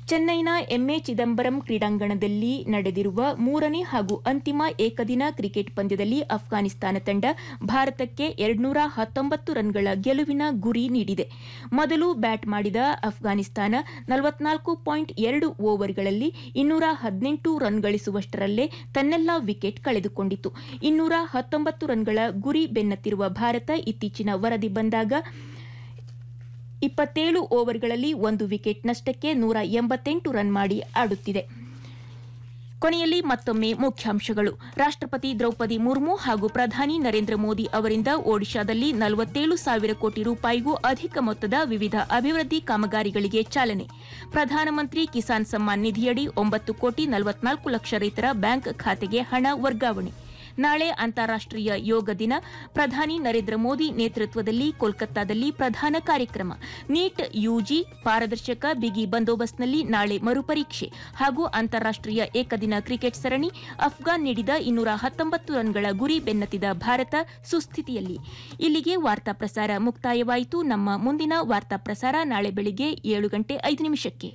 ಚೆನ್ನೈನ ಎಂಎ ಚಿದಂಬರಂ ಕ್ರೀಡಾಂಗಣದಲ್ಲಿ ನಡೆದಿರುವ ಮೂರನೇ ಹಾಗೂ ಅಂತಿಮ ಏಕದಿನ ಕ್ರಿಕೆಟ್ ಪಂದ್ಯದಲ್ಲಿ ಅಫ್ಘಾನಿಸ್ತಾನ ತಂಡ ಭಾರತಕ್ಕೆ ಎರಡ್ನೂರ ಹತ್ತೊಂಬತ್ತು ರನ್ಗಳ ಗೆಲುವಿನ ಗುರಿ ನೀಡಿದೆ ಮೊದಲು ಬ್ಯಾಟ್ ಮಾಡಿದ ಅಫ್ಘಾನಿಸ್ತಾನ ನಲವತ್ನಾಲ್ಕು ಪಾಯಿಂಟ್ ಎರಡು ಓವರ್ಗಳಲ್ಲಿ ಇನ್ನೂರ ಹದಿನೆಂಟು ರನ್ ಗಳಿಸುವಷ್ಟರಲ್ಲೇ ತನ್ನೆಲ್ಲಾ ವಿಕೆಟ್ ಕಳೆದುಕೊಂಡಿತು ಇನ್ನೂರ ಹತ್ತೊಂಬತ್ತು ರನ್ಗಳ ಗುರಿ ಬೆನ್ನತ್ತಿರುವ ಭಾರತ ಇತ್ತೀಚಿನ ವರದಿ ಬಂದಾಗ ಇಪ್ಪತ್ತೇಳು ಓವರ್ಗಳಲ್ಲಿ ಒಂದು ವಿಕೆಟ್ ನಷ್ಟಕ್ಕೆ ನೂರ ಎಂಬತ್ತೆಂಟು ರನ್ ಮಾಡಿ ಆಡುತ್ತಿದೆ ಕೊನೆಯಲ್ಲಿ ಮತ್ತೊಮ್ಮೆ ಮುಖ್ಯಾಂಶಗಳು ರಾಷ್ಟ್ರಪತಿ ದ್ರೌಪದಿ ಮುರ್ಮು ಹಾಗೂ ಪ್ರಧಾನಿ ನರೇಂದ್ರ ಮೋದಿ ಅವರಿಂದ ಒಡಿಶಾದಲ್ಲಿ ನಲವತ್ತೇಳು ಸಾವಿರ ಕೋಟಿ ರೂಪಾಯಿಗೂ ಅಧಿಕ ಮೊತ್ತದ ವಿವಿಧ ಅಭಿವೃದ್ಧಿ ಕಾಮಗಾರಿಗಳಿಗೆ ಚಾಲನೆ ಪ್ರಧಾನಮಂತ್ರಿ ಕಿಸಾನ್ ಸಮ್ಮಾನ್ ನಿಧಿಯಡಿ ಒಂಬತ್ತು ಕೋಟಿ ನಲವತ್ನಾಲ್ಕು ಲಕ್ಷ ರೈತರ ಬ್ಯಾಂಕ್ ಖಾತೆಗೆ ಹಣ ವರ್ಗಾವಣೆ ನಾಳೆ ಅಂತಾರಾಷ್ಟೀಯ ಯೋಗ ದಿನ ಪ್ರಧಾನಿ ನರೇಂದ್ರ ಮೋದಿ ನೇತೃತ್ವದಲ್ಲಿ ಕೋಲ್ಕತ್ತಾದಲ್ಲಿ ಪ್ರಧಾನ ಕಾರ್ಯಕ್ರಮ ನೀಟ್ ಯುಜಿ ಪಾರದರ್ಶಕ ಬಿಗಿ ಬಂದೋಬಸ್ತ್ನಲ್ಲಿ ನಾಳೆ ಮರುಪರೀಕ್ಷೆ ಹಾಗೂ ಅಂತಾರಾಷ್ಟೀಯ ಏಕದಿನ ಕ್ರಿಕೆಟ್ ಸರಣಿ ಅಫ್ಘಾನ್ ನೀಡಿದ ಇನ್ನೂರ ಹತ್ತೊಂಬತ್ತು ರನ್ಗಳ ಗುರಿ ಬೆನ್ನತ್ತಿದ ಭಾರತ ಸುಸ್ಥಿತಿಯಲ್ಲಿ ಇಲ್ಲಿಗೆ ವಾರ್ತಾ ಪ್ರಸಾರ ಮುಕ್ತಾಯವಾಯಿತು ನಮ್ಮ ಮುಂದಿನ ವಾರ್ತಾ ಪ್ರಸಾರ ನಾಳೆ ಬೆಳಿಗ್ಗೆ ಏಳು ಗಂಟೆ ಐದು ನಿಮಿಷಕ್ಕೆ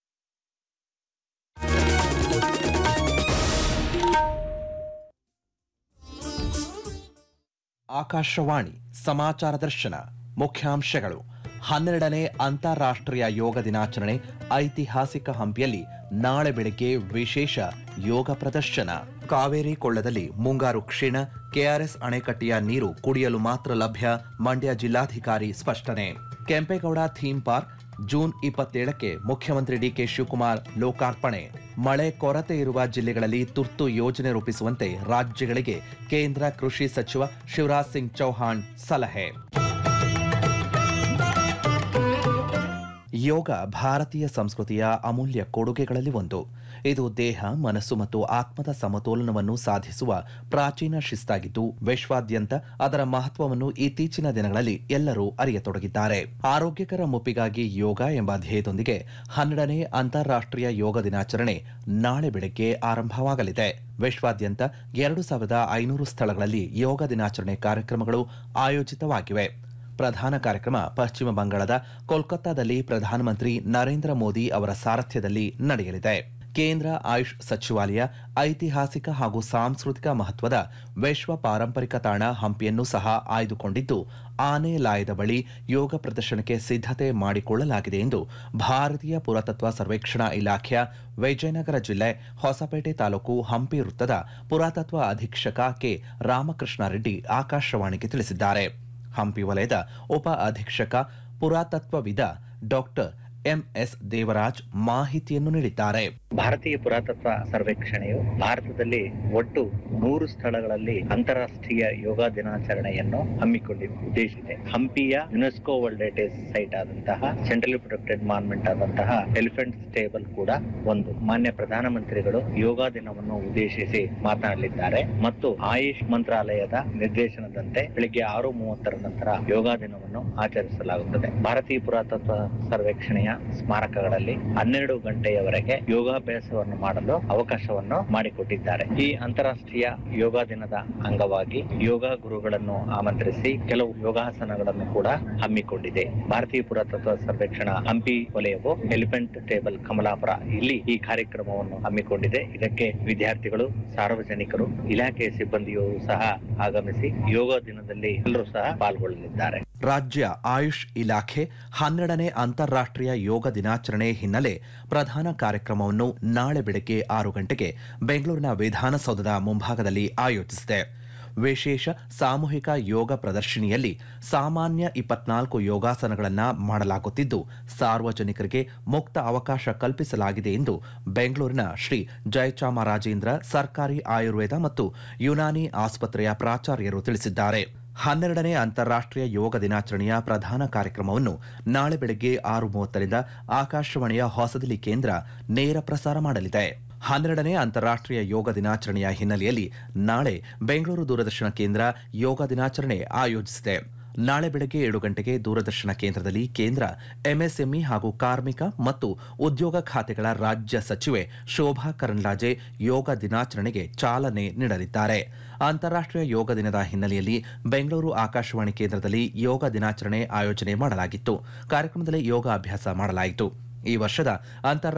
ಆಕಾಶವಾಣಿ ಸಮಾಚಾರ ದರ್ಶನ ಮುಖ್ಯಾಂಶಗಳು ಹನ್ನೆರಡನೇ ಅಂತಾರಾಷ್ಟ್ರೀಯ ಯೋಗ ದಿನಾಚರಣೆ ಐತಿಹಾಸಿಕ ಹಂಪಿಯಲ್ಲಿ ನಾಳೆ ಬೆಳಗ್ಗೆ ವಿಶೇಷ ಯೋಗ ಪ್ರದರ್ಶನ ಕಾವೇರಿ ಕೊಳ್ಳದಲ್ಲಿ ಮುಂಗಾರು ಕ್ಷೀಣ ಕೆಆರ್ಎಸ್ ಅಣೆಕಟ್ಟೆಯ ನೀರು ಕುಡಿಯಲು ಮಾತ್ರ ಲಭ್ಯ ಮಂಡ್ಯ ಜಿಲ್ಲಾಧಿಕಾರಿ ಸ್ಪಷ್ಟನೆ ಕೆಂಪೇಗೌಡ ಥೀಮ್ ಪಾರ್ಕ್ ಜೂನ್ ಇಪ್ಪತ್ತೇಳಕ್ಕೆ ಮುಖ್ಯಮಂತ್ರಿ ಡಿಕೆ ಶಿವಕುಮಾರ್ ಲೋಕಾರ್ಪಣೆ ಮಳೆ ಕೊರತೆ ಇರುವ ಜಿಲ್ಲೆಗಳಲ್ಲಿ ತುರ್ತು ಯೋಜನೆ ರೂಪಿಸುವಂತೆ ರಾಜ್ಯಗಳಿಗೆ ಕೇಂದ್ರ ಕೃಷಿ ಸಚಿವ ಶಿವರಾಜ್ ಸಿಂಗ್ ಚೌಹಾಣ್ ಸಲಹೆ ಯೋಗ ಭಾರತೀಯ ಸಂಸ್ಕೃತಿಯ ಅಮೂಲ್ಯ ಕೊಡುಗೆಗಳಲ್ಲಿ ಒಂದು ಇದು ದೇಹ ಮನಸ್ಸು ಮತ್ತು ಆತ್ಮದ ಸಮತೋಲನವನ್ನು ಸಾಧಿಸುವ ಪ್ರಾಚೀನ ಶಿಸ್ತಾಗಿದ್ದು ವಿಶ್ವಾದ್ಯಂತ ಅದರ ಮಹತ್ವವನ್ನು ಇತ್ತೀಚಿನ ದಿನಗಳಲ್ಲಿ ಎಲ್ಲರೂ ಅರಿಯತೊಡಗಿದ್ದಾರೆ ಆರೋಗ್ಯಕರ ಮುಪ್ಪಿಗಾಗಿ ಯೋಗ ಎಂಬ ಧ್ಯೇಯದೊಂದಿಗೆ ಹನ್ನೆರಡನೇ ಅಂತಾರಾಷ್ಟ್ರೀಯ ಯೋಗ ದಿನಾಚರಣೆ ನಾಳೆ ಬೆಳಗ್ಗೆ ಆರಂಭವಾಗಲಿದೆ ವಿಶ್ವಾದ್ಯಂತ ಎರಡು ಸಾವಿರದ ಐನೂರು ಸ್ಥಳಗಳಲ್ಲಿ ಯೋಗ ದಿನಾಚರಣೆ ಕಾರ್ಯಕ್ರಮಗಳು ಆಯೋಜಿತವಾಗಿವೆ ಪ್ರಧಾನ ಕಾರ್ಯಕ್ರಮ ಪಶ್ಚಿಮ ಬಂಗಾಳದ ಕೋಲ್ಕತ್ತಾದಲ್ಲಿ ಪ್ರಧಾನಮಂತ್ರಿ ನರೇಂದ್ರ ಮೋದಿ ಅವರ ಸಾರಥ್ಯದಲ್ಲಿ ನಡೆಯಲಿದೆ ಕೇಂದ್ರ ಆಯುಷ್ ಸಚಿವಾಲಯ ಐತಿಹಾಸಿಕ ಹಾಗೂ ಸಾಂಸ್ಕೃತಿಕ ಮಹತ್ವದ ವಿಶ್ವ ಪಾರಂಪರಿಕ ತಾಣ ಹಂಪಿಯನ್ನು ಸಹ ಆಯ್ದುಕೊಂಡಿದ್ದು ಆನೆ ಲಾಯದ ಬಳಿ ಯೋಗ ಪ್ರದರ್ಶನಕ್ಕೆ ಸಿದ್ಧತೆ ಮಾಡಿಕೊಳ್ಳಲಾಗಿದೆ ಎಂದು ಭಾರತೀಯ ಪುರಾತತ್ವ ಸರ್ವೇಕ್ಷಣಾ ಇಲಾಖೆಯ ವಿಜಯನಗರ ಜಿಲ್ಲೆ ಹೊಸಪೇಟೆ ತಾಲೂಕು ಹಂಪಿ ವೃತ್ತದ ಪುರಾತತ್ವ ಅಧೀಕ್ಷಕ ಕೆ ರಾಮಕೃಷ್ಣ ರೆಡ್ಡಿ ಆಕಾಶವಾಣಿಗೆ ತಿಳಿಸಿದ್ದಾರೆ ಹಂಪಿ ವಲಯದ ಉಪ ಅಧೀಕ್ಷಕ ಪುರಾತತ್ವವಿದ ಡಾಕ್ಟರ್ ಎಂಎಸ್ ದೇವರಾಜ್ ಮಾಹಿತಿಯನ್ನು ನೀಡಿದ್ದಾರೆ ಭಾರತೀಯ ಪುರಾತತ್ವ ಸರ್ವೇಕ್ಷಣೆಯು ಭಾರತದಲ್ಲಿ ಒಟ್ಟು ನೂರು ಸ್ಥಳಗಳಲ್ಲಿ ಅಂತಾರಾಷ್ಟ್ರೀಯ ಯೋಗ ದಿನಾಚರಣೆಯನ್ನು ಹಮ್ಮಿಕೊಂಡಿದೆ ಉದ್ದೇಶಿಸಿದೆ ಹಂಪಿಯ ಯುನೆಸ್ಕೋ ವರ್ಲ್ಡ್ ಹೆರಿಟೇಜ್ ಸೈಟ್ ಆದಂತಹ ಸೆಂಟ್ರಲಿ ಪ್ರೊಟೆಕ್ಟೆಡ್ ಮಾನ್ಮೆಂಟ್ ಆದಂತಹ ಎಲಿಫೆಂಟ್ ಸ್ಟೇಬಲ್ ಕೂಡ ಒಂದು ಮಾನ್ಯ ಪ್ರಧಾನಮಂತ್ರಿಗಳು ಯೋಗ ದಿನವನ್ನು ಉದ್ದೇಶಿಸಿ ಮಾತನಾಡಲಿದ್ದಾರೆ ಮತ್ತು ಆಯುಷ್ ಮಂತ್ರಾಲಯದ ನಿರ್ದೇಶನದಂತೆ ಬೆಳಿಗ್ಗೆ ಆರು ಮೂವತ್ತರ ನಂತರ ಯೋಗ ದಿನವನ್ನು ಆಚರಿಸಲಾಗುತ್ತದೆ ಭಾರತೀಯ ಪುರಾತತ್ವ ಸರ್ವೇಕ್ಷಣೆಯ ಸ್ಮಾರಕಗಳಲ್ಲಿ ಹನ್ನೆರಡು ಗಂಟೆಯವರೆಗೆ ಯೋಗಾಭ್ಯಾಸವನ್ನು ಮಾಡಲು ಅವಕಾಶವನ್ನು ಮಾಡಿಕೊಟ್ಟಿದ್ದಾರೆ ಈ ಅಂತಾರಾಷ್ಟ್ರೀಯ ಯೋಗ ದಿನದ ಅಂಗವಾಗಿ ಯೋಗ ಗುರುಗಳನ್ನು ಆಮಂತ್ರಿಸಿ ಕೆಲವು ಯೋಗಾಸನಗಳನ್ನು ಕೂಡ ಹಮ್ಮಿಕೊಂಡಿದೆ ಭಾರತೀಯ ಪುರಾತತ್ವ ಸರ್ವೇಕ್ಷಣಾ ಹಂಪಿ ವಲಯವು ಎಲಿಫೆಂಟ್ ಟೇಬಲ್ ಕಮಲಾಪುರ ಇಲ್ಲಿ ಈ ಕಾರ್ಯಕ್ರಮವನ್ನು ಹಮ್ಮಿಕೊಂಡಿದೆ ಇದಕ್ಕೆ ವಿದ್ಯಾರ್ಥಿಗಳು ಸಾರ್ವಜನಿಕರು ಇಲಾಖೆಯ ಸಿಬ್ಬಂದಿಯು ಸಹ ಆಗಮಿಸಿ ಯೋಗ ದಿನದಲ್ಲಿ ಎಲ್ಲರೂ ಸಹ ಪಾಲ್ಗೊಳ್ಳಲಿದ್ದಾರೆ ರಾಜ್ಯ ಆಯುಷ್ ಇಲಾಖೆ ಹನ್ನೆರಡನೇ ಅಂತಾರಾಷ್ಟ್ರೀಯ ಯೋಗ ದಿನಾಚರಣೆ ಹಿನ್ನೆಲೆ ಪ್ರಧಾನ ಕಾರ್ಯಕ್ರಮವನ್ನು ನಾಳೆ ಬೆಳಗ್ಗೆ ಆರು ಗಂಟೆಗೆ ಬೆಂಗಳೂರಿನ ವಿಧಾನಸೌಧದ ಮುಂಭಾಗದಲ್ಲಿ ಆಯೋಜಿಸಿದೆ ವಿಶೇಷ ಸಾಮೂಹಿಕ ಯೋಗ ಪ್ರದರ್ಶಿನಿಯಲ್ಲಿ ಸಾಮಾನ್ಯ ಇಪ್ಪತ್ನಾಲ್ಕು ಯೋಗಾಸನಗಳನ್ನು ಮಾಡಲಾಗುತ್ತಿದ್ದು ಸಾರ್ವಜನಿಕರಿಗೆ ಮುಕ್ತ ಅವಕಾಶ ಕಲ್ಪಿಸಲಾಗಿದೆ ಎಂದು ಬೆಂಗಳೂರಿನ ಶ್ರೀ ಜಯಚಾಮರಾಜೇಂದ್ರ ಸರ್ಕಾರಿ ಆಯುರ್ವೇದ ಮತ್ತು ಯುನಾನಿ ಆಸ್ಪತ್ರೆಯ ಪ್ರಾಚಾರ್ಯರು ತಿಳಿಸಿದ್ದಾರೆ ಹನ್ನೆರಡನೇ ಅಂತಾರಾಷ್ಟ್ರೀಯ ಯೋಗ ದಿನಾಚರಣೆಯ ಪ್ರಧಾನ ಕಾರ್ಯಕ್ರಮವನ್ನು ನಾಳೆ ಬೆಳಗ್ಗೆ ಆರು ಮೂವತ್ತರಿಂದ ಆಕಾಶವಾಣಿಯ ಹೊಸದಿಲ್ಲಿ ಕೇಂದ್ರ ನೇರ ಪ್ರಸಾರ ಮಾಡಲಿದೆ ಹನ್ನೆರಡನೇ ಅಂತಾರಾಷ್ಟ್ರೀಯ ಯೋಗ ದಿನಾಚರಣೆಯ ಹಿನ್ನೆಲೆಯಲ್ಲಿ ನಾಳೆ ಬೆಂಗಳೂರು ದೂರದರ್ಶನ ಕೇಂದ್ರ ಯೋಗ ದಿನಾಚರಣೆ ಆಯೋಜಿಸಿದೆ ನಾಳೆ ಬೆಳಗ್ಗೆ ಏಳು ಗಂಟೆಗೆ ದೂರದರ್ಶನ ಕೇಂದ್ರದಲ್ಲಿ ಕೇಂದ್ರ ಎಂಎಸ್ಎಂಇ ಹಾಗೂ ಕಾರ್ಮಿಕ ಮತ್ತು ಉದ್ಯೋಗ ಖಾತೆಗಳ ರಾಜ್ಯ ಸಚಿವೆ ಶೋಭಾ ಕರಂದ್ಲಾಜೆ ಯೋಗ ದಿನಾಚರಣೆಗೆ ಚಾಲನೆ ನೀಡಲಿದ್ದಾರೆ ಅಂತಾರಾಷ್ಟ್ರೀಯ ಯೋಗ ದಿನದ ಹಿನ್ನೆಲೆಯಲ್ಲಿ ಬೆಂಗಳೂರು ಆಕಾಶವಾಣಿ ಕೇಂದ್ರದಲ್ಲಿ ಯೋಗ ದಿನಾಚರಣೆ ಆಯೋಜನೆ ಮಾಡಲಾಗಿತ್ತು ಕಾರ್ಯಕ್ರಮದಲ್ಲಿ ಯೋಗ ಅಭ್ಯಾಸ ಮಾಡಲಾಯಿತು ಈ ವರ್ಷದ ಅಂತಾರಾಷ್ಟ್ರೀಯ